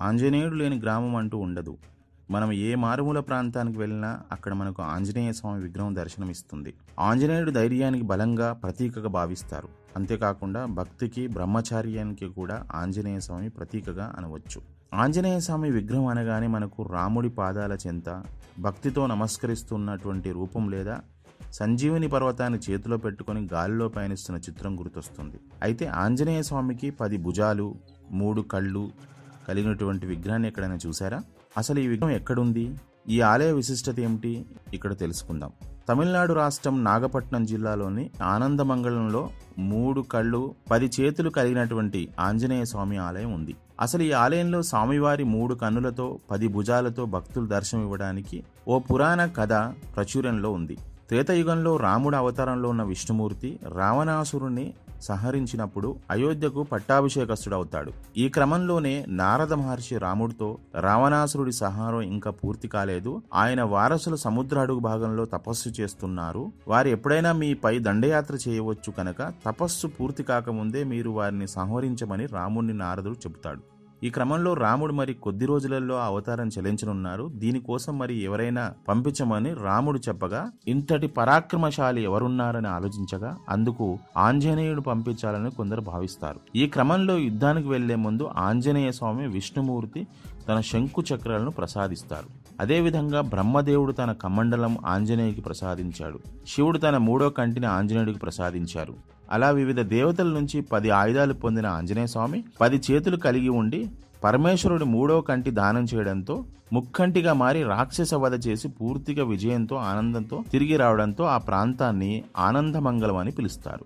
ఆంజనేయుడు లేని గ్రామం అంటూ ఉండదు మనం ఏ మారుమూల ప్రాంతానికి వెళ్ళినా అక్కడ మనకు ఆంజనేయ స్వామి విగ్రహం దర్శనమిస్తుంది ఆంజనేయుడు ధైర్యానికి బలంగా ప్రతీకగా భావిస్తారు అంతేకాకుండా భక్తికి బ్రహ్మచార్యానికి కూడా ఆంజనేయ స్వామి ప్రతీకగా అనవచ్చు ఆంజనేయ స్వామి విగ్రహం అనగానే మనకు రాముడి పాదాల చెంత భక్తితో నమస్కరిస్తున్నటువంటి రూపం లేదా సంజీవుని పర్వతాన్ని చేతిలో పెట్టుకొని గాలిలో పయనిస్తున్న చిత్రం గుర్తొస్తుంది అయితే ఆంజనేయ స్వామికి పది భుజాలు మూడు కళ్ళు కలిగినటువంటి విగ్రహాన్ని ఎక్కడైనా చూసారా అసలు ఈ విగ్రహం ఎక్కడుంది ఈ ఆలయ విశిష్టత ఏమిటి ఇక్కడ తెలుసుకుందాం తమిళనాడు రాష్ట్రం నాగపట్నం జిల్లాలోని ఆనందమంగళంలో మూడు కళ్ళు పది చేతులు కలిగినటువంటి ఆంజనేయ స్వామి ఆలయం ఉంది అసలు ఈ ఆలయంలో స్వామివారి మూడు కన్నులతో పది భుజాలతో భక్తులు దర్శనం ఇవ్వడానికి ఓ పురాణ కథ ప్రచుర్యంలో ఉంది త్రేతయుగంలో రాముడు అవతారంలో ఉన్న విష్ణుమూర్తి రావణాసురుణ్ణి సంహరించినప్పుడు అయోధ్యకు పట్టాభిషేకస్తుడవుతాడు ఈ క్రమంలోనే నారద మహర్షి రాముడితో రావణాసురుడి సంహారం ఇంకా పూర్తి కాలేదు ఆయన వారసుల సముద్ర అడుగు భాగంలో తపస్సు చేస్తున్నారు వారు ఎప్పుడైనా మీపై దండయాత్ర చేయవచ్చు కనుక తపస్సు పూర్తి కాకముందే మీరు వారిని సంహరించమని రాముడిని నారదుడు చెబుతాడు ఈ క్రమంలో రాముడు మరి కొద్ది రోజులలో ఆ అవతారం చెల్లించనున్నారు దీనికోసం మరి ఎవరైనా పంపించమని రాముడు చెప్పగా ఇంతటి పరాక్రమశాలి ఎవరున్నారని ఆలోచించగా అందుకు ఆంజనేయుడు పంపించాలని కొందరు భావిస్తారు ఈ క్రమంలో యుద్ధానికి వెళ్లే ముందు ఆంజనేయ స్వామి విష్ణుమూర్తి తన శంకు చక్రాలను ప్రసాదిస్తారు అదేవిధంగా బ్రహ్మదేవుడు తన కమండలం ఆంజనేయుకి ప్రసాదించాడు శివుడు తన మూడో కంటిని ఆంజనేయుడికి ప్రసాదించారు అలా వివిధ దేవతల నుంచి పది ఆయుధాలు పొందిన ఆంజనేయ స్వామి పది చేతులు కలిగి ఉండి పరమేశ్వరుడి మూడో కంటి దానం చేయడంతో ముక్కంటిగా మారి రాక్షస వధ చేసి పూర్తిగా విజయంతో ఆనందంతో తిరిగి రావడంతో ఆ ప్రాంతాన్ని ఆనందమంగళం అని పిలుస్తారు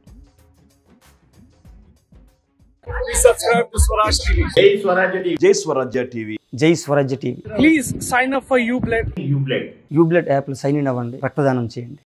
Please subscribe to Swaraj TV. జై స్వరాజ్య టీవీ జై స్వరాజ్య టీవీ జై Swarajya TV Please sign up for UBLED. యూబ్లెట్ యూబ్లెట్ యాప్లో సైన్ ఇన్ అవ్వండి రక్తదానం చేయండి